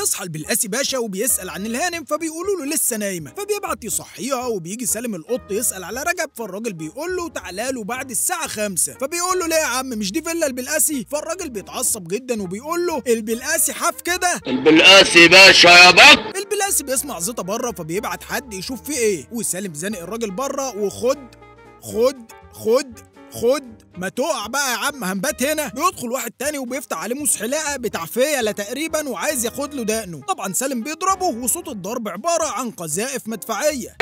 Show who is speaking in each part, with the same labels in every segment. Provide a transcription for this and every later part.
Speaker 1: بيصحى البلقاسي باشا وبيسال عن الهانم فبيقولوا له لسه نايمه فبيبعت يصحيها وبيجي سالم القط يسال على رجب فالراجل بيقول له تعالى له بعد الساعه 5 فبيقول له ليه يا عم مش دي فيلا البلقاسي فالراجل بيتعصب جدا وبيقول له البلقاسي حاف كده
Speaker 2: البلقاسي باشا يا بك
Speaker 1: البلاسي بيسمع زيطه بره فبيبعت حد يشوف فيه ايه وسالم زانق الراجل بره وخد خد خد خد ما تقع بقى يا عم هنبات هنا بيدخل واحد تاني وبيفتح عليه موس حلاقه بتاع فيله تقريبا وعايز ياخد له دقنه طبعا سالم بيضربه وصوت الضرب عباره عن قذائف مدفعيه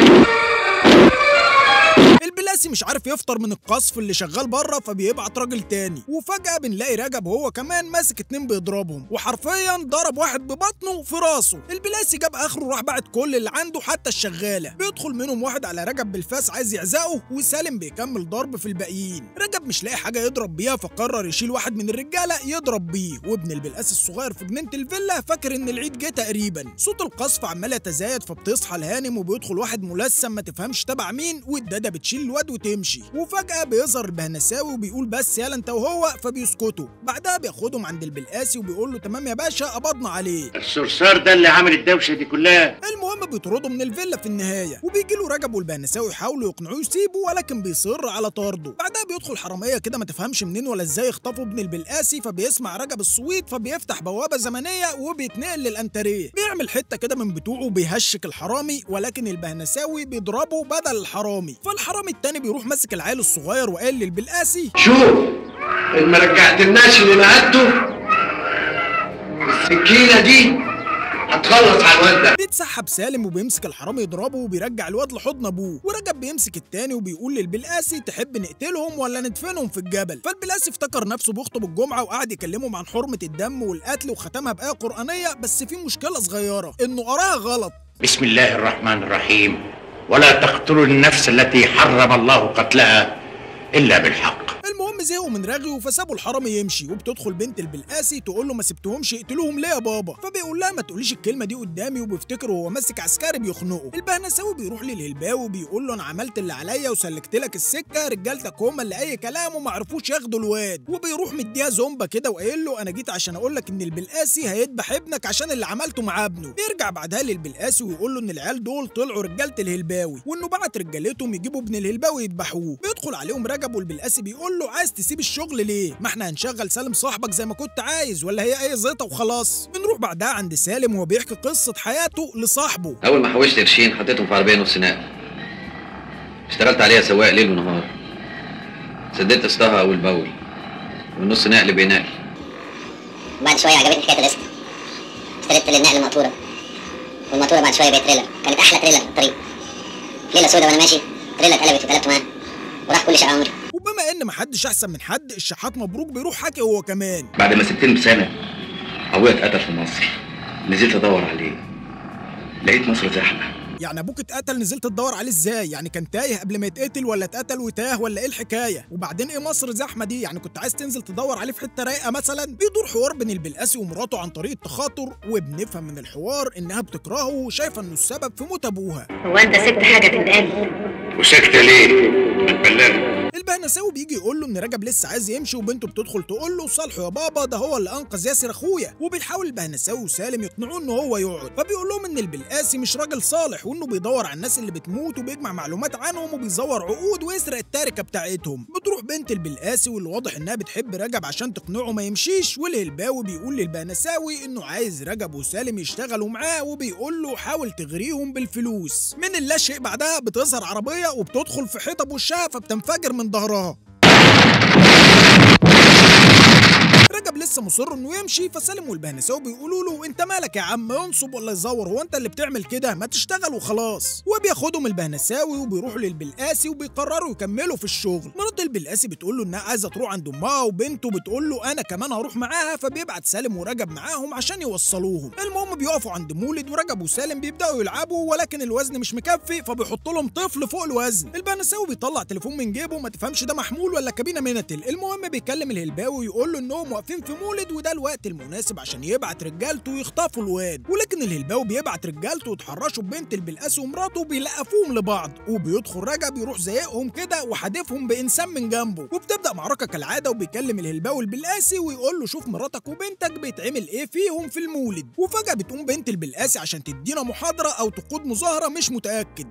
Speaker 1: البلاسي مش عارف يفطر من القصف اللي شغال بره فبيبعت راجل تاني وفجأة بنلاقي رجب هو كمان ماسك اتنين بيضربهم وحرفيا ضرب واحد ببطنه في راسه البلاسي جاب اخره وراح بعت كل اللي عنده حتى الشغالة بيدخل منهم واحد على رجب بالفاس عايز يعزقه وسالم بيكمل ضرب في الباقيين رجب مش لاقي حاجة يضرب بيها فقرر يشيل واحد من الرجالة يضرب بيه وابن البلقاس الصغير في جنينة الفيلا فاكر ان العيد جه تقريبا صوت القصف عمال يتزايد فبتصحى الهانم وبيدخل واحد ملثم ما تفهمش تبع مين والداده بتشيل الواد وتمشي وفجأة بيظهر البهنساوي وبيقول بس يالا انت وهو فبيسكتوا بعدها بياخدهم عند البلقاسي وبيقول له تمام يا باشا قبضنا عليه
Speaker 2: الصرصار ده اللي عامل الدوشه دي كلها
Speaker 1: المهم بيطردوا من الفيلا في النهايه وبيجي له رجب والبهنساوي يحاولوا يقنعوه يسيبه ولكن بيصر على طرده بعدها بيدخل حراميه كده ما تفهمش منين ولا ازاي يخطفوا ابن البلقاسي فبيسمع رجب الصويت فبيفتح بوابه زمنيه وبيتنقل للانتريه بيعمل حته كده من بتوعه بيهشك الحرامي ولكن البهنساوي بيضربه بدل الحرامي فالحرامي التاني بيروح ماسك العيل الصغير وقال للبلقاسي
Speaker 2: شوف ما رجعتلناش اللي نقدته السكينه دي هتخلص على الواد ده
Speaker 1: بيتسحب سالم وبيمسك الحرامي يضربه وبيرجع الواد لحضن ابوه ورجب بيمسك التاني وبيقول للبلقاسي تحب نقتلهم ولا ندفنهم في الجبل فالبلقاسي افتكر نفسه بيخطب الجمعه وقعد يكلمهم عن حرمه الدم والقتل وختمها بايه قرانيه بس في مشكله صغيره انه قراها غلط
Speaker 2: بسم الله الرحمن الرحيم ولا تقتلوا النفس التي حرم الله قتلها الا بالحق
Speaker 1: المهم زهقوا من رغي فسابوا الحرامي يمشي وبتدخل بنت البلقاسي تقول له ما سبتهمش يقتلوهم ليه يا بابا فبيقول لها ما تقوليش الكلمه دي قدامي وبيفتكر وهو ماسك عسكري بيخنقه البهنساوي بيروح للهلباوي وبيقول له انا عملت اللي عليا وسلكت لك السكه رجالتك هما اللي اي كلام وما عرفوش ياخدوا الواد وبيروح مديها زومبا كده وقايل له انا جيت عشان اقول لك ان البلقاسي هيذبح ابنك عشان اللي عملته مع ابنه بيرجع بعدها للبلقاسي ويقول له ان العيال دول طلعوا رجاله الهلباوي وانه بعت رجالتهم يجيبوا ابن الهلباوي يذبحوه بيدخل عليهم رجب والبلقاسي بيقول له عايز تسيب الشغل ليه ما احنا هنشغل سالم صاحبك زي ما كنت عايز ولا هي اي زيطه وخلاص بنروح بعدها عند سالم وهو بيحكي قصه حياته لصاحبه
Speaker 3: اول ما حوشت قرشين حطيتهم في عربيه نص نقل اشتغلت عليها سواق ليل ونهار سددت قسطها اول باول والنص نقل بينقل
Speaker 4: بعد شويه عجبتني حكايه القسط اشتريت للنقل مقطوره والمقطوره بعد شويه بقت تريلا كانت احلى تريلا في الطريق في ليله سودة وانا ماشي تريلا اتقلبت واتقلبت معاها وراح كل شيء عمري
Speaker 1: وبما ان محدش احسن من حد الشحات مبروك بيروح حكي هو كمان
Speaker 3: بعد ما سبتني بسنه ابويا اتقتل في مصر نزلت ادور عليه لقيت مصر زحمه
Speaker 1: يعني ابوك اتقتل نزلت تدور عليه ازاي يعني كان تايه قبل ما يتقتل ولا اتقتل وتاه ولا ايه الحكايه وبعدين ايه مصر زحمه دي يعني كنت عايز تنزل تدور عليه في حته رايقه مثلا بيدور حوار بين البلقاسي ومراته عن طريق التخاطر وبنفهم من الحوار انها بتكرهه وشايفه انه السبب في موت ابوها
Speaker 5: هو انت سبت حاجه تتقال
Speaker 2: وساكته ليه؟ بتبلغ
Speaker 1: البهنساوي بيجي يقول له ان رجب لسه عايز يمشي وبنته بتدخل تقول له صالحه يا بابا ده هو اللي انقذ ياسر اخويا وبيحاول البهنساوي وسالم يقنعوه ان هو يقعد فبيقول لهم ان البلقاسي مش راجل صالح وانه بيدور على الناس اللي بتموت وبيجمع معلومات عنهم وبيزور عقود ويسرق التركه بتاعتهم بتروح بنت البلقاسي واللي واضح انها بتحب رجب عشان تقنعه ما يمشيش والهلباوي بيقول للبهنساوي انه عايز رجب وسالم يشتغلوا معاه وبيقول له حاول تغريهم بالفلوس من اللا شيء بعدها بتظهر عربيه وبتدخل في حيطه بوشها فبتنفجر من ظهرها رجب لسه مصر انه يمشي فسالم والبهنساوي بيقولوا له انت مالك يا عم ينصب ولا يزور هو انت اللي بتعمل كده ما تشتغل وخلاص وبياخدهم البهنساوي وبيروحوا للبلقاسي وبيقرروا يكملوا في الشغل مرات البلقاسي بتقول له انها عايزه تروح عند امها وبنته بتقول له انا كمان هروح معاها فبيبعت سالم ورجب معاهم عشان يوصلوهم المهم بيقفوا عند مولد ورجب وسالم بيبداوا يلعبوا ولكن الوزن مش مكفي فبيحط لهم طفل فوق الوزن البهنساوي بيطلع تليفون من جيبه ما تفهمش ده محمول ولا كابينه منتل المهم بيكلم الهلباوي ويقول له انهم واقفين في مولد وده الوقت المناسب عشان يبعت رجالته يخطفوا الواد ولكن الهلباوي بيبعت رجالته يتحرشوا ببنت البلقاسي ومراته وبيلقفوهم لبعض وبيدخل رجب يروح زايقهم كده وحادفهم بانسان من جنبه وبتبدا معركه كالعاده وبيكلم الهلباوي البلقاسي ويقول له شوف مراتك وبنتك بيتعمل ايه فيهم في المولد وفجاه بتقول بتقوم بنت البلقاسي عشان تدينا محاضره او تقود مظاهره مش متاكد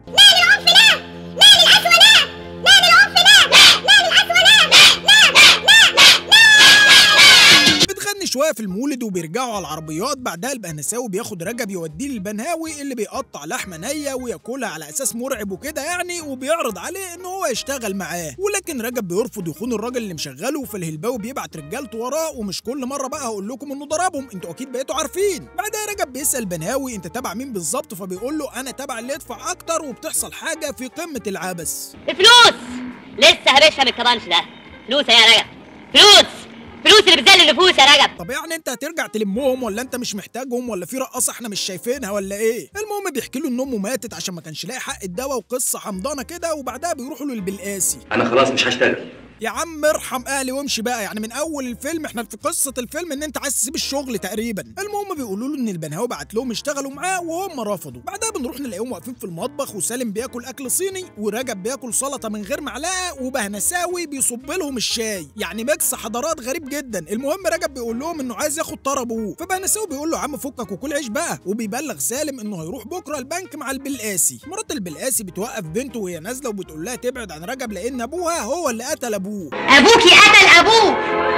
Speaker 1: بتغني شويه في المولد وبيرجعوا على العربيات بعدها البهنساوي بياخد رجب يوديه للبنهاوي اللي بيقطع لحمه نيه وياكلها على اساس مرعب وكده يعني وبيعرض عليه ان هو يشتغل معاه ولكن رجب بيرفض يخون الراجل اللي مشغله فالهلباوي بيبعت رجالته وراه ومش كل مره بقى هقول لكم انه ضربهم انتوا اكيد بقيتوا عارفين بعدها رجب بيسال بنهاوي انت تبع مين بالظبط فبيقول له انا تبع اللي يدفع اكتر وبتحصل حاجه في قمه العبث
Speaker 5: فلوس لسه هبشها من الكبانش ده فلوس يا رجب فلوس فلوس اللي بتزل النفوس يا رجب
Speaker 1: طب يعني انت هترجع تلمهم ولا انت مش محتاجهم ولا في رقاصه احنا مش شايفينها ولا ايه المهم بيحكي له ان امه ماتت عشان ما كانش لاقي حق الدواء وقصه حمضانه كده وبعدها بيروحوا له للبلقاسي
Speaker 3: انا خلاص مش هشتغل
Speaker 1: يا عم ارحم اهلي وامشي بقى يعني من اول الفيلم احنا في قصه الفيلم ان انت عايز تسيب الشغل تقريبا المهم بيقولوا له ان البنهاوي بعت لهم يشتغلوا معاه وهم رفضوا بعدها بنروح نلاقيهم واقفين في المطبخ وسالم بياكل اكل صيني ورجب بياكل سلطه من غير معلقه وبهنساوي بيصب لهم الشاي يعني ميكس حضارات غريب جدا المهم رجب بيقول لهم انه عايز ياخد طار ابوه فبهنساوي بيقول له يا عم فكك وكل عيش بقى وبيبلغ سالم انه هيروح بكره البنك مع البلقاسي مرات البلقاسي بتوقف بنته وهي نازله وبتقول لها تبعد عن رجب لان ابوها هو اللي قتل ابوه
Speaker 5: ابوكي قتل ابوه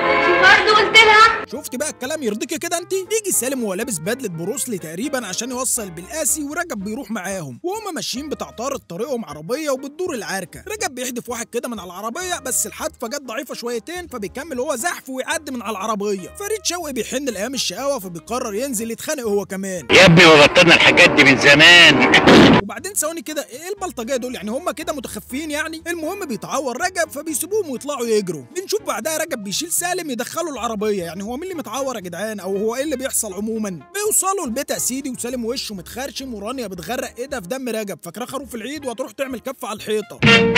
Speaker 5: برضه قلت لها
Speaker 1: شفت بقى الكلام يرضيكي كده انت بيجي سالم وهو لابس بدله بروسلي تقريبا عشان يوصل بالقاسي ورجب بيروح معاهم وهما ماشيين بتعترض طريقهم عربيه وبتدور العركه رجب بيحدف واحد كده من على العربيه بس الحدفه جت ضعيفه شويتين فبيكمل هو زحف ويعدي من على العربيه فريد شوقي بيحن لايام الشقاوه فبيقرر ينزل يتخانق هو كمان
Speaker 2: يا ابني وبطلنا الحاجات دي من زمان
Speaker 1: وبعدين ثواني كده ايه البلطجيه دول يعني هم كده متخفين يعني المهم بيتعور رجب فبيسيبوهم ويطلعوا يجروا بنشوف بعدها رجب بيشيل سالم يدخله العربيه يعني هو مين اللي متعور يا جدعان او هو ايه اللي بيحصل عموما بيوصلوا البيت يا سيدي وسالم وشه متخرشم ورانيا بتغرق ايدها في دم رجب فاكراه خروف العيد وهتروح تعمل كف على الحيطه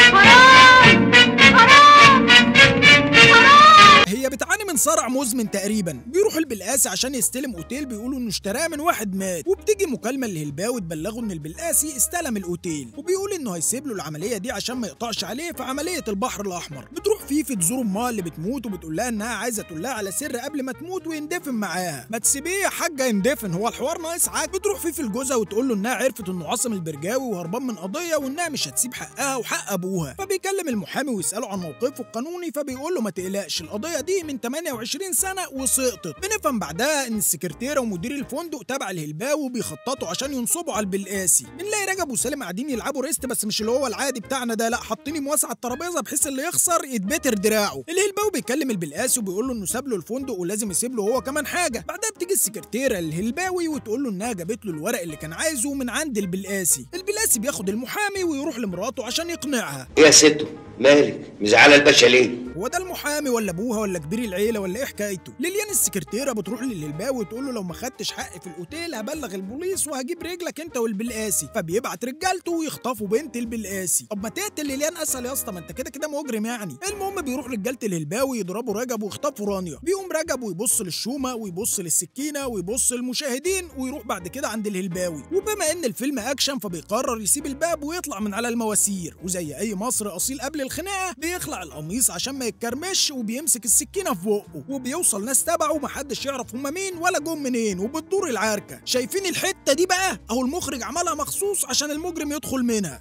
Speaker 1: هي بتعاني من صرع مزمن تقريبا بيروح البلقاسي عشان يستلم اوتيل بيقولوا انه اشتراه من واحد مات وبتيجي مكالمه للهلباوي تبلغه ان البلقاسي استلم الاوتيل وبيقول انه هيسيب له العمليه دي عشان ما يقطعش عليه في عمليه البحر الاحمر بتروح فيفي تزور امها اللي بتموت وبتقول لها انها عايزه تقول لها على سر قبل ما تموت ويندفن معاها ما تسيبيه يا حاجه يندفن هو الحوار ناقص عاج بتروح فيفي لجوزها وتقول له انها عرفت انه عاصم البرجاوي وهربان من قضيه وانها مش هتسيب حقها وحق ابوها فبيكلم المحامي ويساله عن موقفه القانوني فبيقول له ما تقلقش القضيه دي من 28 سنه وسقطت بنفهم بعدها ان السكرتيره ومدير الفندق تبع الهلباوي بيخططوا عشان ينصبوا على البلقاسي بنلاقي رجب وسالم قاعدين يلعبوا ريست بس مش اللي هو العادي بتاعنا ده لا حاطين مواسع على الترابيزه بحيث اللي يخسر يتبتر دراعه الهلباوي بيكلم البلقاسي وبيقول له انه ساب له الفندق ولازم يسيب له هو كمان حاجه بعدها بتيجي السكرتيره الهلباوي وتقول له انها جابت له الورق اللي كان عايزه من عند البلقاسي البلقاسي بياخد المحامي ويروح لمراته عشان يقنعها
Speaker 6: يا ستو مالك مزعله الباشا ليه
Speaker 1: هو ده المحامي ولا ابوها ولا كبير العيله ولا ايه حكايته ليليان السكرتيره بتروح للهلباوي وتقول له لو ما خدتش حقي في الاوتيل هبلغ البوليس وهجيب رجلك انت والبلقاسي فبيبعت رجالته ويخطفوا بنت البلقاسي طب ما تقتل ليليان اسهل يا اسطى ما انت كده كده مجرم يعني المهم بيروح رجاله الهلباوي يضربوا رجب ويخطفوا رانيا بيقوم رجب ويبص للشومه ويبص للسكينه ويبص للمشاهدين ويروح بعد كده عند الهلباوي وبما ان الفيلم اكشن فبيقرر يسيب الباب ويطلع من على المواسير وزي اي مصري اصيل قبل الخناقه بيخلع القميص عشان ما يتكرمش وبيمسك السكينه في بقه وبيوصل ناس تبعه محدش يعرف هما مين ولا جم منين وبتدور العركه شايفين الحته دي بقى اهو المخرج عملها مخصوص عشان المجرم يدخل منها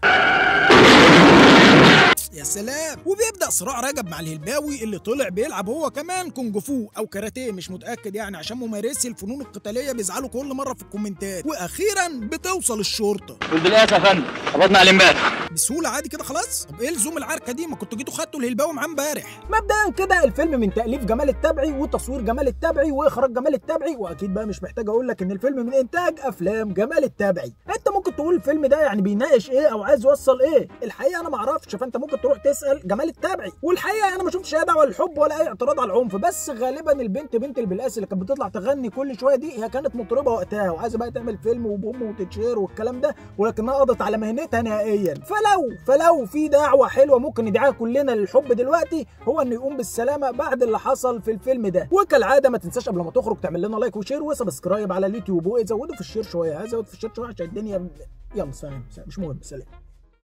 Speaker 1: يا سلام وبيبدا صراع رجب مع الهلباوي اللي طلع بيلعب هو كمان كونج فو او كاراتيه مش متاكد يعني عشان ممارسي الفنون القتاليه بيزعلوا كل مره في الكومنتات واخيرا بتوصل الشرطه
Speaker 3: بالبلقاسه يا فندم قبضنا عليه امبارح
Speaker 1: بسهوله عادي كده خلاص طب ايه لزوم العركه دي ما كنتوا جيتوا خدتوا الهلباوي معاه امبارح
Speaker 7: مبدئيا كده الفيلم من تاليف جمال التبعي وتصوير جمال التبعي واخراج جمال التبعي واكيد بقى مش محتاج اقول لك ان الفيلم من انتاج افلام جمال التبعي انت ممكن تقول الفيلم ده يعني بيناقش ايه او عايز يوصل ايه الحقيقه انا ما اعرفش فانت ممكن تروح تسال جمال التبعي والحقيقه انا ما شفتش اي دعوه للحب ولا اي اعتراض على العنف بس غالبا البنت بنت البلقاس اللي كانت بتطلع تغني كل شويه دي هي كانت مطربه وقتها وعايزه بقى تعمل فيلم وبوم وتتشير والكلام ده ولكنها قضت على مهنتها نهائيا فلو فلو في دعوه حلوه ممكن ندعيها كلنا للحب دلوقتي هو ان يقوم بالسلامه بعد اللي حصل في الفيلم ده وكالعاده ما تنساش قبل ما تخرج تعمل لنا لايك وشير وسبسكرايب على اليوتيوب وزودوا في الشير شويه زود في الشير شويه عشان الدنيا يلا سلام سلام. مش مهم سلام